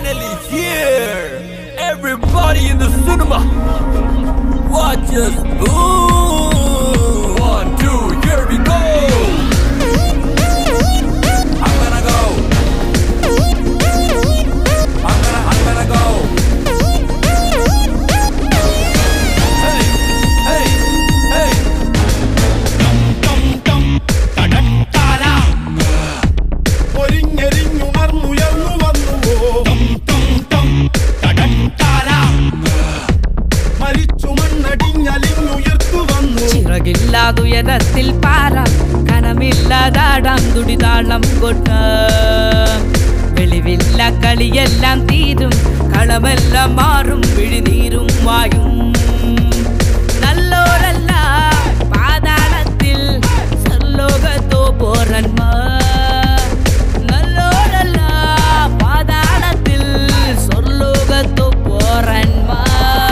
finally here. Everybody in the cinema, watch us. Ooh. One, two, here we go. I'm gonna go. I'm gonna, I'm gonna go. Hey, hey, hey. ഒരിഞ്ഞെരിഞ്ഞുണർന്നുയർന്നു വന്നുവോ മരിച്ചു മണ്ണടിഞ്ഞലിഞ്ഞുയർത്തു വന്നു ചിറകില്ലാതുയരത്തിൽ പാറ കനമില്ലാതാടാം തുടിതാളം കൊട്ട വെളിവില്ല കളിയെല്ലാം തീരും കളമെല്ലാം മാറും വിഴിനീരും വായും നല്ലോരല്ല പാതാളത്തിൽ സർലോകത്തോ പോറന്മാർ നല്ലോരല്ല പാതാളത്തിൽ സ്വർലോകത്തോ പോറന്മാർ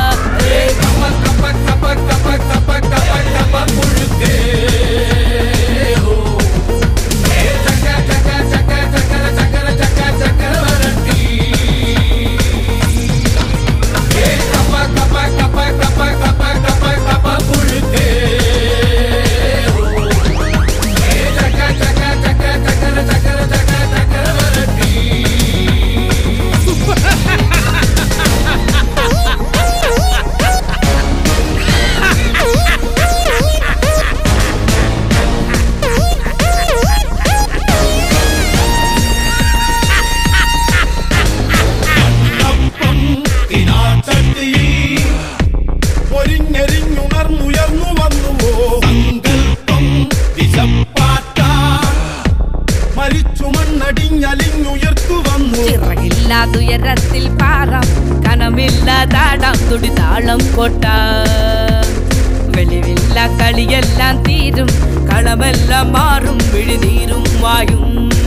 ഒരിഞ്ഞെരിഞ്ഞുണർന്നുയർന്നു വന്നുവോ മരിച്ചു മണ്ണടിഞ്ഞലിഞ്ഞുയർത്തു വന്നു ചിറകില്ലാതുയരത്തിൽ പാറ കനമില്ലാതാടാം തുടിതാളം കൊട്ട വെളിവില്ല കളിയെല്ലാം തീരും കളമെല്ലാം മാറും വിഴിനീരും വായും